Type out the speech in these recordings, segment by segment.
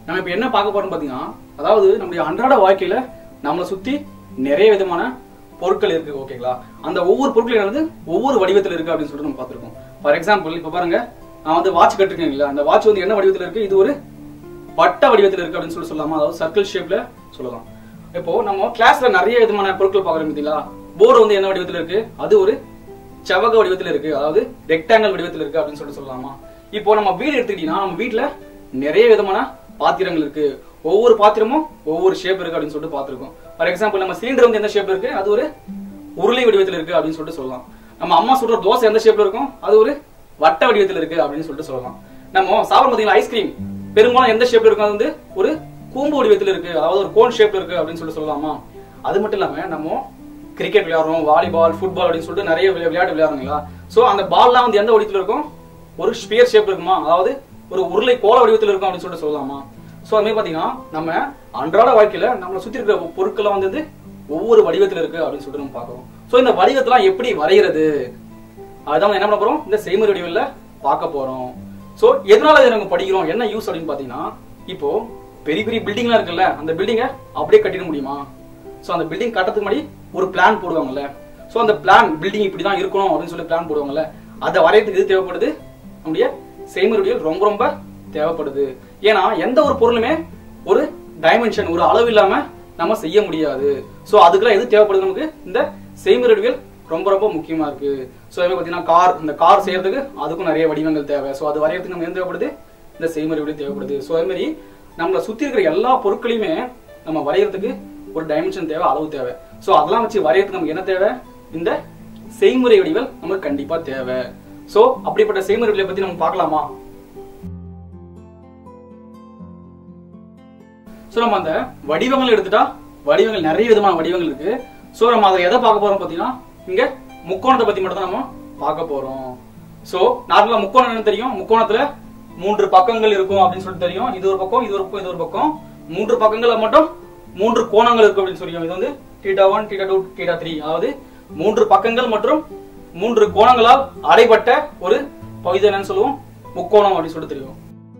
நம்ம இப்ப என்ன பார்க்க போறோம் பாத்தீங்கன்னா அதாவது நம்முடைய அன்றாட வாழ்க்கையில நம்மளை சுத்தி நிறைய விதமான பொருட்கள் இருக்கு ஓகேங்களா அந்த ஒவ்வொரு பொருட்கள் வந்து ஒவ்வொரு வடிவத்தில் இருக்கு அப்படின்னு சொல்லிட்டு நம்ம பார்த்திருக்கோம் ஃபார் எக்ஸாம்பிள் இப்ப பாருங்க நான் வந்து வாட்ச் கட்டிருக்கேன் அந்த வாட்ச் வந்து என்ன வடிவத்தில் இருக்கு இது ஒரு வட்ட வடிவத்தில் இருக்கு அப்படின்னு சொல்லி சொல்லலாமா அதாவது சர்க்கிள் ஷேப்ல சொல்லலாம் இப்போ நம்ம கிளாஸ்ல நிறைய விதமான பொருட்கள் பாக்குறோம் பார்த்தீங்களா போர்டு வந்து என்ன வடிவத்தில் இருக்கு அது ஒரு செவக வடிவத்தில் இருக்கு அதாவது ரெக்டாங்கல் வடிவத்தில் இருக்கு அப்படின்னு சொல்லிட்டு சொல்லலாமா இப்போ நம்ம வீடு எடுத்துக்கிட்டீங்கன்னா நம்ம வீட்ல நிறைய விதமான பாத்திரங்கள் இருக்கு ஒவ்வொரு பாத்திரமும் ஒவ்வொரு ஷேப் இருக்கு அப்படின்னு சொல்லிட்டு பார்த்திருக்கோம் ஃபார் எக்ஸாம்பிள் நம்ம சிலிண்டர் வந்து எந்த ஷேப் இருக்கு அது ஒரு உருளை வடிவத்தில் இருக்கு அப்படின்னு சொல்லிட்டு சொல்லலாம் நம்ம அம்மா சுடுற தோசை எந்த ஷேப்ல இருக்கும் அது ஒரு வட்ட வடிவத்தில் இருக்கு அப்படின்னு சொல்லிட்டு சொல்லலாம் நம்ம சாப்பிட பார்த்தீங்கன்னா ஐஸ்கிரீம் பெரும்பாலும் எந்த ஷேப்ல இருக்கும் அது வந்து ஒரு கூம்பு வடிவத்தில் இருக்கு அதாவது ஒரு கோன் ஷேப்ல இருக்கு அப்படின்னு சொல்லி சொல்லலாமா அது மட்டும் இல்லாம நம்ம கிரிக்கெட் விளையாடுறோம் வாலிபால் ஃபுட்பால் அப்படின்னு சொல்லிட்டு நிறைய விளையா- விளையாட்டு விளையாடுறீங்களா சோ அந்த பால்லாம் வந்து எந்த வடிவத்தில் இருக்கும் ஒரு ஸ்பியர் ஷேப் இருக்குமா அதாவது ஒரு உருளை கோல வடிவத்தில் இருக்கும் அப்படின்னு சொல்லிட்டு சொல்லலாமா சோ அது மாதிரி பாத்தீங்கன்னா நம்ம அன்றாட வாழ்க்கையில நம்மளை சுத்தி இருக்கிற பொருட்களை வந்து ஒவ்வொரு வடிவத்தில் இருக்கு அப்படின்னு சொல்லிட்டு நம்ம பார்க்கிறோம் சோ இந்த வடிவத்தெல்லாம் எப்படி வரைகிறது அதுதான் நம்ம என்ன பண்ண போறோம் இந்த செய்முறை வடிவில் பார்க்க போறோம் சோ எதனால இதை நம்ம படிக்கிறோம் என்ன யூஸ் அப்படின்னு பாத்தீங்கன்னா இப்போ பெரிய பெரிய பில்டிங்லாம் இருக்குல்ல அந்த பில்டிங்கை அப்படியே கட்டிட முடியுமா சோ அந்த பில்டிங் கட்டறதுக்கு முன்னாடி ஒரு பிளான் போடுவாங்கல்ல சோ அந்த பிளான் பில்டிங் இப்படி தான் இருக்கணும் அப்படின்னு சொல்லி பிளான் போடுவாங்கல்ல அதை வரையறதுக்கு இது தேவைப்படுது நம்முடைய செய்முறை வடிவில் ரொம்ப ரொம்ப தேவைப்படுது ஏன்னா எந்த ஒரு பொருளுமே ஒரு டைமென்ஷன் ஒரு அளவு இல்லாம நம்ம செய்ய முடியாது சோ அதுக்கெல்லாம் எது தேவைப்படுது நமக்கு இந்த செய்முறை வடிவில் ரொம்ப ரொம்ப முக்கியமா இருக்கு சோ அதே பாத்தீங்கன்னா கார் இந்த கார் செய்யறதுக்கு அதுக்கும் நிறைய வடிவங்கள் தேவை சோ அது வரையறதுக்கு நம்ம என்ன தேவைப்படுது இந்த செய்முறை வடிவம் தேவைப்படுது சோ அதே மாதிரி நம்மள சுத்தி இருக்கிற எல்லா பொருட்களையுமே நம்ம வரையறதுக்கு ஒரு டைமென்ஷன் தேவை அளவு தேவை சோ அதெல்லாம் வச்சு வரையறதுக்கு நமக்கு என்ன தேவை இந்த செய்முறை வடிவல் நமக்கு கண்டிப்பா தேவை சோ அப்படிப்பட்ட செய்முறை வடிவலை பத்தி நம்ம பார்க்கலாமா சோ நம்ம அந்த வடிவங்கள் எடுத்துட்டா வடிவங்கள் நிறைய விதமான வடிவங்கள் இருக்கு சோ நம்ம அதை எதை பார்க்க போறோம் பாத்தீங்கன்னா இங்க முக்கோணத்தை பத்தி மட்டும் தான் நம்ம பார்க்க போறோம் சோ நார்மலா முக்கோணம் என்ன தெரியும் முக்கோணத்துல மூன்று பக்கங்கள் இருக்கும் அப்படின்னு சொல்லிட்டு தெரியும் இது ஒரு பக்கம் இது ஒரு பக்கம் இது ஒரு பக்கம் மூன்று பக்கங்கள்ல மட்டும் மூன்று கோணங்கள் இருக்கும் அப்படின்னு சொல்லியும் இது வந்து theta one theta two theta three அதாவது மூன்று பக்கங்கள் மற்றும் மூன்று கோணங்களால் அடைபட்ட ஒரு பகுதி என்னன்னு சொல்லுவோம் முக்கோணம் அப்படின்னு சொல்லிட்டு தெரியும்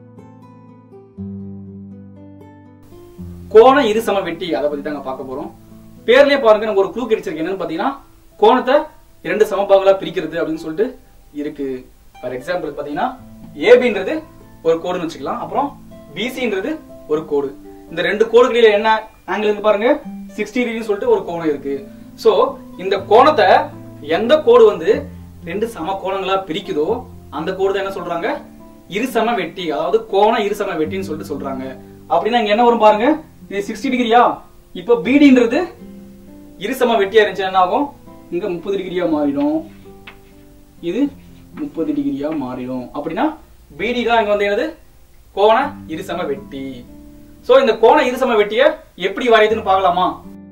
கோண இருசம வெட்டி அதை பத்தி தாங்க பார்க்க போறோம் பேர்லயே பாருங்க நம்ம ஒரு க்ளூ கிடைச்சிருக்கு என்னன்னு பாத்தீங்கன்னா கோணத்தை இரண்டு சமபாகங்களா பிரிக்கிறது அப்படின்னு சொல்லிட்டு இருக்கு ஃபார் எக்ஸாம்பிள் பாத்தீங்கன்னா ஏபின்றது ஒரு கோடுன்னு வச்சுக்கலாம் அப்புறம் பிசின்றது ஒரு கோடு இந்த ரெண்டு கோடுகளில என்ன ஆங்கிள் இருக்கு பாருங்க சிக்ஸ்டி டிகிரின்னு சொல்லிட்டு ஒரு கோணம் இருக்கு சோ இந்த கோணத்தை எந்த கோடு வந்து ரெண்டு சம கோணங்களா பிரிக்குதோ அந்த கோடு தான் என்ன சொல்றாங்க இருசம வெட்டி அதாவது கோண இருசம வெட்டின்னு சொல்லிட்டு சொல்றாங்க அப்படின்னா இங்க என்ன வரும் பாருங்க இது சிக்ஸ்டி டிகிரியா இப்போ பிடின்றது இருசம வெட்டியா இருந்துச்சு என்ன ஆகும் இங்க முப்பது டிகிரியா மாறிடும் இது முப்பது டிகிரியா மாறிடும் அப்படின்னா பிடி தான் இங்க வந்து என்னது கோண இருசம வெட்டி சோ இந்த கோண இருசம வெட்டிய எப்படி வரையுதுன்னு பார்க்கலாமா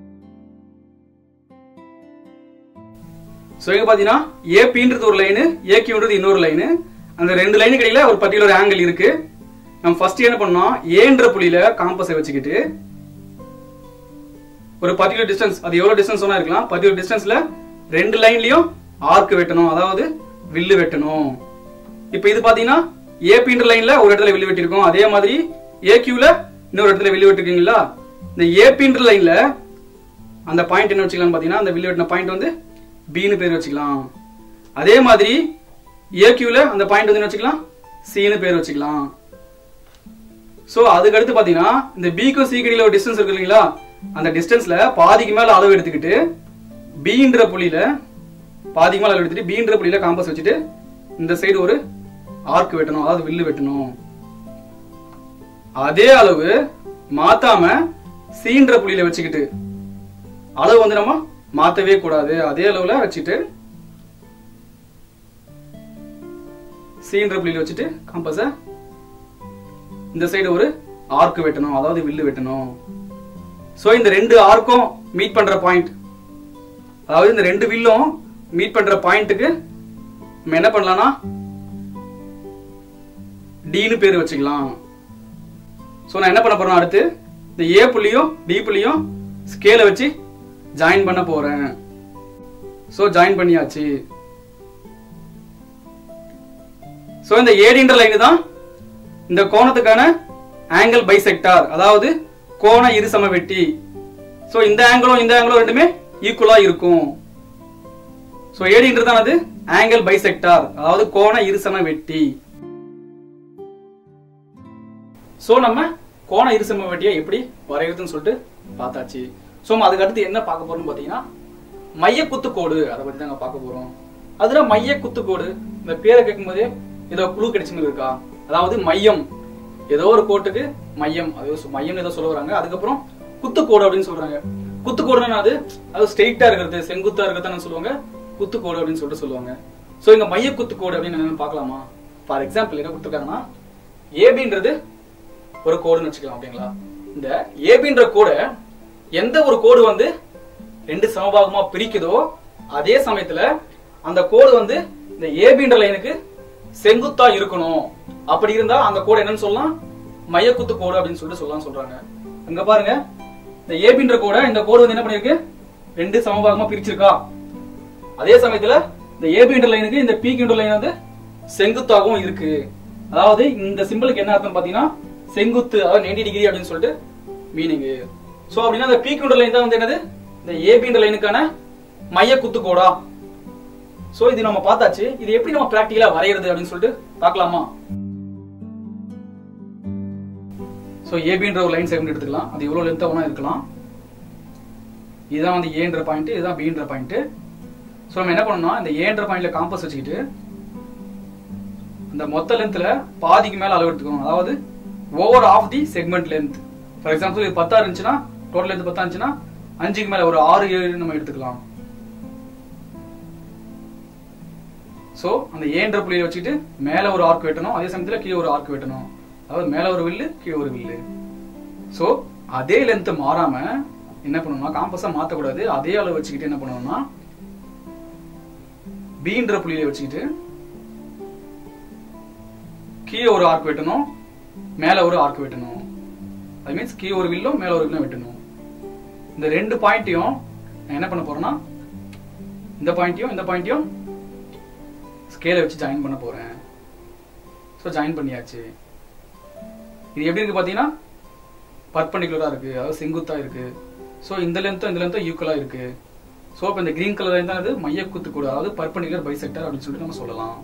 சோ இங்க பாத்தீங்கன்னா ஏபின்றது ஒரு லைனு ஏகியூன்றது இன்னொரு லைனு அந்த ரெண்டு லைனுக்கு இடையில ஒரு பர்டிகுலர் ஆங்கிள் இருக்கு நம்ம ஃபர்ஸ்ட் என்ன பண்ணோம் ஏன்ற புள்ளியில காம்பஸை வச்சுக்கிட்டு ஒரு பர்டிகுலர் டிஸ்டன்ஸ் அது எவ்வளவு டிஸ்டன்ஸ் சொன்னா இருக்கலாம் பர்டிகுலர் டிஸ்டன்ஸ்ல ரெண்டு லைன்லயும் ஆர்க் வெட்டணும் அதாவது வில்லு வெட்டணும் இப்போ இது பாத்தீங்கன்னா ஏபின்ற லைன்ல ஒரு இடத்துல வில்லு வெட்டிருக்கோம் அதே மாதிரி ஏக்யூல இன்னொரு இடத்துல வில்லு வெட்டிருக்கீங்களா இந்த ஏபின்ற லைன்ல அந்த பாயிண்ட் என்ன வச்சுக்கலாம் பாத்தீங்கன்னா அந்த வில்லு வெட்டின பாயிண்ட் வந்து பின்னு பேர் வச்சுக்கலாம் அதே மாதிரி ஏக்யூல அந்த பாயிண்ட் வந்து என்ன வச்சுக்கலாம் சின்னு பேர் வச்சுக்கலாம் சோ அதுக்கு அடுத்து பாத்தீங்கன்னா இந்த பிக்கும் சி கடியில ஒரு டிஸ்டன்ஸ் இருக்கு இல்லைங்களா அந்த டிஸ்டன்ஸ்ல பாதிக்கு மேல அளவு எடுத்துக்கிட்டு பீன்ற புள்ளியில பாதிக்கு மேல அளவு எடுத்துட்டு பீன்ற புள்ளியில காம்பஸ் வச்சுட்டு இந்த சைடு ஒரு ஆர்க் வெட்டணும் அதாவது வில்லு வெட்டணும் அதே அளவு மாத்தாம சீன்ற புள்ளியில வச்சுக்கிட்டு அளவு வந்து நம்ம மாத்தவே கூடாது அதே அளவுல வச்சுட்டு சீன்ற புள்ளியில வச்சுட்டு காம்பஸ இந்த சைடு ஒரு ஆர்க் வெட்டணும் அதாவது வில்லு வெட்டணும் சோ இந்த ரெண்டு ஆர்க்கும் மீட் பண்ற பாயிண்ட் அதாவது இந்த ரெண்டு வில்லும் மீட் பண்ற பாயிண்ட்டுக்கு நம்ம என்ன பண்ணலாம்னா டின்னு பேர் வச்சுக்கலாம் சோ நான் என்ன பண்ண போறேன் அடுத்து இந்த ஏ புள்ளியும் டி புள்ளியும் ஸ்கேல வச்சு ஜாயின் பண்ண போறேன் சோ ஜாயின் பண்ணியாச்சு சோ இந்த ஏடின்ற லைன் தான் இந்த கோணத்துக்கான ஆங்கிள் பைசெக்டார் அதாவது கோண இருசம வெட்டி சோ இந்த ஆங்கிளும் இந்த ஆங்கிளும் ரெண்டுமே ஈக்குவலா இருக்கும் சோ ஏடின்றதானது ஆங்கிள் பைசெக்டார் அதாவது கோண இருசம வெட்டி சோ நம்ம கோண இருசம வெட்டியை எப்படி வரைகிறதுன்னு சொல்லிட்டு பார்த்தாச்சு சோ அதுக்கு அடுத்து என்ன பார்க்க போறோம்னு பாத்தீங்கன்னா மைய குத்துக்கோடு அதை பத்தி தாங்க பார்க்க போறோம் அதுல மைய குத்துக்கோடு இந்த பேரை கேட்கும்போதே ஏதோ குழு கிடைச்ச மாதிரி இருக்கா அதாவது மையம் ஏதோ ஒரு கோட்டுக்கு மையம் அது மையம் ஏதோ சொல்ல வராங்க அதுக்கப்புறம் குத்துக்கோடு அப்படின்னு சொல்றாங்க குத்துக்கோடுன்னா அது அது ஸ்ட்ரெயிட்டா இருக்கிறது செங்குத்தா இருக்கிறது சொல்லுவாங்க குத்துக்கோடு அப்படின்னு சொல்லிட்டு சொல்லுவாங்க சோ இங்க மைய குத்துக்கோடு அப்படின்னு என்னன்னு பார்க்கலாமா ஃபார் எக்ஸாம்பிள் என்ன கொடுத்துருக்காங்கன்னா ஏபின்றது ஒரு கோடுன்னு வச்சுக்கலாம் ஓகேங்களா இந்த ஏபின்ற கோடை எந்த ஒரு கோடு வந்து ரெண்டு சமபாகமா பிரிக்குதோ அதே சமயத்துல அந்த கோடு வந்து இந்த ஏபின்ற லைனுக்கு செங்குத்தா இருக்கணும் அப்படி இருந்தா அந்த கோடு என்னன்னு சொல்லலாம் மையக்குத்து கோடு அப்படின்னு சொல்லிட்டு சொல்லலாம் சொல்றாங்க அங்க பாருங்க இந்த ஏபின்ற கோடை இந்த கோடு வந்து என்ன பண்ணிருக்கு ரெண்டு சமபாகமா பிரிச்சிருக்கா அதே சமயத்துல இந்த ஏபின்ற லைனுக்கு இந்த பீக்கின்ற லைன் வந்து செங்குத்தாகவும் இருக்கு அதாவது இந்த சிம்பிளுக்கு என்ன அர்த்தம் பாத்தீங்கன்னா செங்குத்து அதாவது 90 டிகிரி அப்படின்னு சொல்லிட்டு மீனிங் சோ அப்படின்னா இந்த பீக்கின்ற லைன் தான் வந்து என்னது இந்த ஏபின்ற லைனுக்கான மைய குத்து கோடா சோ இது நம்ம பார்த்தாச்சு இது எப்படி நம்ம பிராக்டிகலா வரையறது அப்படின்னு சொல்லிட்டு பார்க்கலாமா சோ ஏபின்ற ஒரு லைன் செக்மெண்ட் எடுத்துக்கலாம் அது எவ்வளவு லென்த்தா வேணா இருக்கலாம் இதுதான் வந்து ஏன்ற பாயிண்ட் இதுதான் பின்ற பாயிண்ட் சோ நம்ம என்ன பண்ணணும்னா இந்த ஏன்ற பாயிண்ட்ல காம்பஸ் வச்சுக்கிட்டு இந்த மொத்த லென்த்ல பாதிக்கு மேல அளவு எடுத்துக்கணும் அதாவது over of the segment length for example இது பத்தா இருந்துச்சுன்னா டோட்டல் லென்த் பத்தா இருந்துச்சுன்னா அஞ்சுக்கு மேல ஒரு ஆறு ஏழு நம்ம எடுத்துக்கலாம் சோ அந்த ஏன்ற புள்ளியை வச்சுட்டு மேல ஒரு ஆர்க் வெட்டணும் அதே சமயத்துல கீழே ஒரு ஆர்க் வெட்டணும் அதாவது மேல ஒரு வில்லு கீழே ஒரு வில்லு சோ அதே லென்த் மாறாம என்ன பண்ணணும்னா காம்பஸா மாத்தக்கூடாது அதே அளவு வச்சுக்கிட்டு என்ன பண்ணணும்னா பீன்ற புள்ளியை வச்சுக்கிட்டு கீழே ஒரு ஆர்க் வெட்டணும் மேல ஒரு ஆர்க் வெட்டணும் அது மீன்ஸ் கீழே ஒரு வில்லும் மேல ஒரு வில்லும் வெட்டணும் இந்த ரெண்டு பாயிண்ட்டையும் நான் என்ன பண்ண போறேன்னா இந்த பாயிண்ட்டையும் இந்த பாயிண்ட்டையும் ஸ்கேலை வச்சு ஜாயின் பண்ண போறேன் ஸோ ஜாயின் பண்ணியாச்சு இது எப்படி இருக்கு பாத்தீங்கன்னா பர்பண்டிகுலரா இருக்கு அதாவது செங்குத்தா இருக்கு ஸோ இந்த லென்த்தும் இந்த லென்த்தும் ஈக்குவலா இருக்கு ஸோ இப்போ இந்த கிரீன் கலர் லைன் தான் அது மைய குத்து கூட அதாவது பர்பண்டிகுலர் பைசெக்டர் அப்படின்னு சொல்லிட்டு நம்ம சொல்லலாம்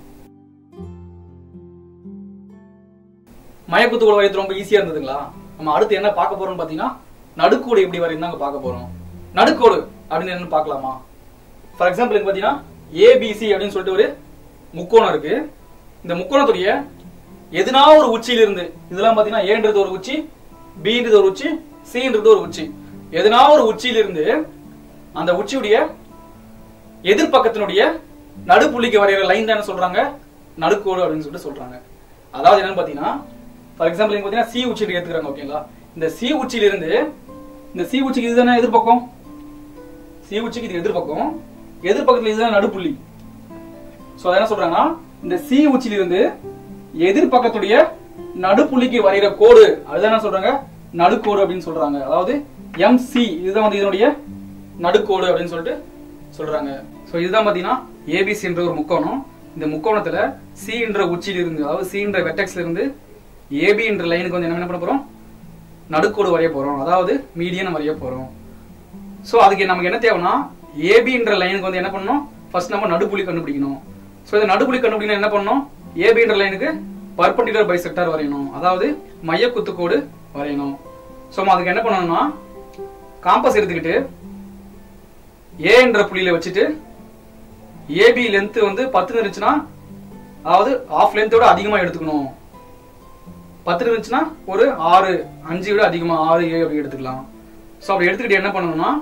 மயக்குத்து கூட வரையறது ரொம்ப ஈஸியா இருந்ததுங்களா நம்ம அடுத்து என்ன பார்க்க போறோம்னு பாத்தீங்கன்னா நடுக்கோடு எப்படி வரையும் தாங்க பார்க்க போறோம் நடுக்கோடு அப்படின்னு என்னன்னு பார்க்கலாமா ஃபார் எக்ஸாம்பிள் பாத்தீங்கன்னா ஏபிசி அப்படின்னு சொல்லிட்டு ஒரு முக்கோணம் இருக்கு இந்த முக்கோணத்துடைய எதுனா ஒரு உச்சியில இருந்து இதெல்லாம் பாத்தீங்கன்னா ஏன்றது ஒரு உச்சி பின்றது ஒரு உச்சி சின்றது ஒரு உச்சி எதுனா ஒரு உச்சியில இருந்து அந்த உச்சியுடைய எதிர்பக்கத்தினுடைய நடுப்புள்ளிக்கு வரைகிற லைன் தான் என்ன சொல்றாங்க நடுக்கோடு அப்படின்னு சொல்லிட்டு சொல்றாங்க அதாவது என்னன்னு பாத்தீங்கன்னா ஃபார் எக்ஸாம்பிள் இங்க பாத்தீங்கன்னா சி உச்சியில் எடுத்துக்கிறாங்க ஓகேங்களா இந்த சி உச்சியில இருந்து இந்த சி உச்சிக்கு இதுதானே எதிர்பக்கம் சி உச்சிக்கு இது எதிர்பக்கம் எதிர்பக்கத்துல இதுதான் நடுப்புள்ளி சோ அதை என்ன சொல்றாங்கன்னா இந்த சி உச்சியில இருந்து எதிர்பக்கத்துடைய நடுப்புள்ளிக்கு வரைகிற கோடு அதுதான் என்ன சொல்றாங்க நடுக்கோடு அப்படின்னு சொல்றாங்க அதாவது எம்சி இதுதான் வந்து இதனுடைய நடுக்கோடு அப்படின்னு சொல்லிட்டு சொல்றாங்க சோ இதுதான் பாத்தீங்கன்னா ஏபிசி என்ற ஒரு முக்கோணம் இந்த முக்கோணத்துல சி என்ற உச்சியில இருந்து அதாவது சி என்ற வெட்டெக்ஸ்ல இருந்து ஏபி என்ற லைனுக்கு வந்து என்ன பண்ண போறோம் நடுக்கோடு வரைய போறோம் அதாவது மீடியன் வரைய போறோம் சோ அதுக்கு நமக்கு என்ன தேவைன்னா ஏபி என்ற லைனுக்கு வந்து என்ன பண்ணணும் ஃபர்ஸ்ட் நம்ம நடுப்புள்ளி கண்டுபிடிக்கணும் சோ இந்த நடுப்புள்ளி கண்டுபிடிக்கணும் என்ன பண்ணணும் ஏபி என்ற லைனுக்கு பர்பண்டிகுலர் பைசெக்டார் வரையணும் அதாவது மைய குத்துக்கோடு வரையணும் சோ நம்ம அதுக்கு என்ன பண்ணணும்னா காம்பஸ் எடுத்துக்கிட்டு ஏ என்ற புள்ளியில வச்சுட்டு ஏபி லென்த் வந்து பத்து இருந்துச்சுன்னா அதாவது ஆஃப் லென்த்தோட அதிகமா எடுத்துக்கணும் பத்து இருந்துச்சுன்னா ஒரு ஆறு அஞ்சு விட அதிகமா ஆறு ஏழு அப்படி எடுத்துக்கலாம் ஸோ அப்படி எடுத்துக்கிட்டு என்ன பண்ணணும்னா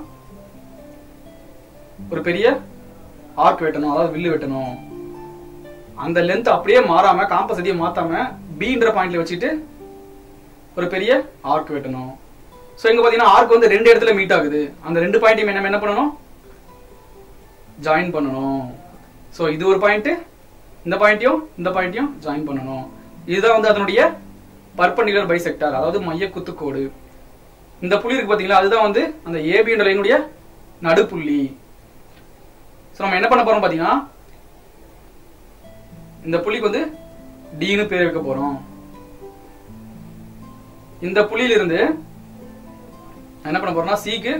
ஒரு பெரிய ஆர்க் வெட்டணும் அதாவது வில்லு வெட்டணும் அந்த லென்த் அப்படியே மாறாம காம்பஸ் எதையும் மாத்தாம பீன்ற பாயிண்ட்ல வச்சுட்டு ஒரு பெரிய ஆர்க் வெட்டணும் ஸோ இங்க பாத்தீங்கன்னா ஆர்க் வந்து ரெண்டு இடத்துல மீட் ஆகுது அந்த ரெண்டு பாயிண்ட்டையும் நம்ம என்ன பண்ணணும் ஜாயின் பண்ணணும் ஸோ இது ஒரு பாயிண்ட் இந்த பாயிண்ட்டையும் இந்த பாயிண்ட்டையும் ஜாயின் பண்ணணும் இதுதான் வந்து அதனுடைய பர்பண்டிகுலர் பைசெக்டார் அதாவது மைய குத்துக்கோடு இந்த புள்ளி இருக்கு பாத்தீங்களா அதுதான் வந்து அந்த ஏபின்ற லைனுடைய நடுப்புள்ளி ஸோ நம்ம என்ன பண்ண போறோம் பாத்தீங்கன்னா இந்த புள்ளிக்கு வந்து டின்னு பேர் வைக்க போறோம் இந்த புள்ளியில இருந்து நான் என்ன பண்ண போறேன்னா சிக்கு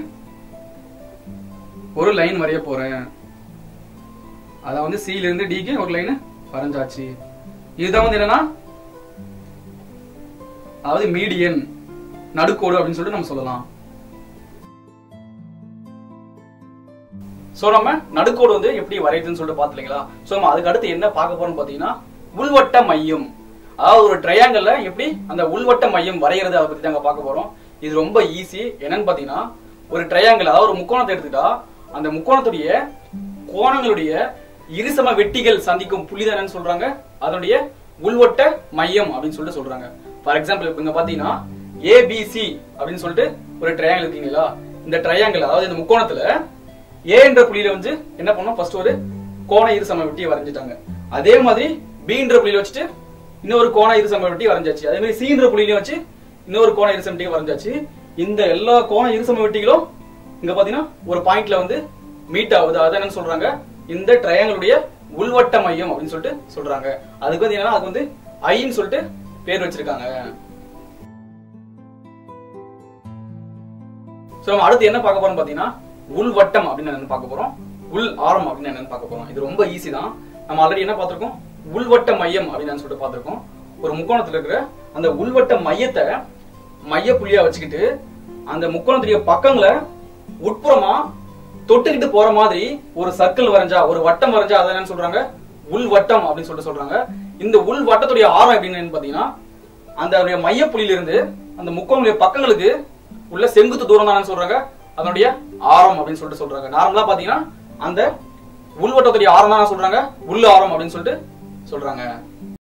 ஒரு லைன் வரைய போறேன் அதான் வந்து C ல இருந்து டிக்கு ஒரு லைன் வரைஞ்சாச்சு இதுதான் வந்து என்னன்னா அதாவது மீடியன் நடுக்கோடு அப்படின்னு சொல்லிட்டு நம்ம சொல்லலாம் சோ நம்ம நடுக்கோடு வந்து எப்படி வரையுதுன்னு சொல்லிட்டு பாத்துலீங்களா சோ நம்ம அதுக்கு அடுத்து என்ன பார்க்க போறோம்னு பாத்தீங்கன்னா உள்வட்ட மையம் அதாவது ஒரு ட்ரையாங்கல்ல எப்படி அந்த உள்வட்ட மையம் வரைகிறது அதை பத்தி தாங்க பார்க்க போறோம் இது ரொம்ப ஈஸி என்னன்னு பாத்தீங்கன்னா ஒரு ட்ரையாங்கிள் அதாவது ஒரு முக்கோணத்தை எடுத்துட்டா அந்த முக்கோணத்துடைய கோணங்களுடைய இருசம வெட்டிகள் சந்திக்கும் புள்ளி தான் என்னன்னு சொல்றாங்க அதனுடைய உள்வட்ட மையம் அப்படின்னு சொல்லிட்டு சொல்றாங்க ஃபார் எக்ஸாம்பிள் இப்ப இங்க பாத்தீங்கன்னா ஏபிசி அப்படின்னு சொல்லிட்டு ஒரு ட்ரையாங்கிள் இருக்கீங்களா இந்த ட்ரையாங்கிள் அதாவது இந்த முக்கோணத்துல ஏ என்ற புள்ளியில வந்து என்ன பண்ணோம் ஃபர்ஸ்ட் ஒரு கோண இருசம வெட்டியை வரைஞ்சிட்டாங்க அதே மாதிரி பி என்ற புள்ளியில வச்சுட்டு இன்னொரு கோண இருசம வெட்டி வரைஞ்சாச்சு அதே மாதிரி சி என்ற புள்ளியில வச்சு இன்னொரு கோண இருசம வெட்டியை வரைஞ்சாச்சு இந்த எல்லா கோண இருசம வெட்டிகளும் இங்க பாத்தீங்கன்னா ஒரு பாயிண்ட்ல வந்து மீட் ஆகுது அதான் என்ன சொல்றாங்க இந்த ட்ரையாங்கிளுடைய உள்வட்ட மையம் அப்படின்னு சொல்லிட்டு சொல்றாங்க அதுக்கு வந்து என்னன்னா அதுக்கு வந்து ஐன்னு சொல்லிட்டு பேர் வச்சிருக்காங்க சோ நம்ம அடுத்து என்ன பார்க்க போறோம் பாத்தீங்கன்னா உள்வட்டம் அப்படின்னு என்னன்னு பார்க்க போறோம் உள் ஆரம் அப்படின்னு என்னன்னு பார்க்க போறோம் இது ரொம்ப ஈஸி தான் நம்ம ஆல்ரெடி என்ன பார்த்திருக்கோம் உள்வட்ட மையம் அப்படின்னு சொல்லிட்டு பார்த்திருக்கோம் ஒரு முக்கோணத்துல இருக்கிற அந்த உள்வட்ட மையத்தை மைய புள்ளியா வச்சுக்கிட்டு அந்த முக்கோணத்துடைய பக்கங்களை உட்புறமா தொட்டுக்கிட்டு போற மாதிரி ஒரு சர்க்கிள் வரைஞ்சா ஒரு வட்டம் வரைஞ்சா அதை என்னன்னு சொல்றாங்க உள்வட்டம் அப்படின்னு சொல்லிட்டு சொல்றாங்க இந்த உள் வட்டத்துடைய ஆரம் அப்படின்னு பாத்தீங்கன்னா அந்த மைய புள்ளியில இருந்து அந்த முக்கோணங்களுடைய பக்கங்களுக்கு உள்ள செங்குத்து தூரம் தான் சொல்றாங்க அதனுடைய ஆரம் அப்படின்னு சொல்லிட்டு சொல்றாங்க நார்மலா பாத்தீங்கன்னா அந்த உள்வட்டத்துடைய ஆரம் தான் சொல்றாங்க உள்ள ஆரம் அப்படின்னு சொல்லிட்டு சொல்றாங்க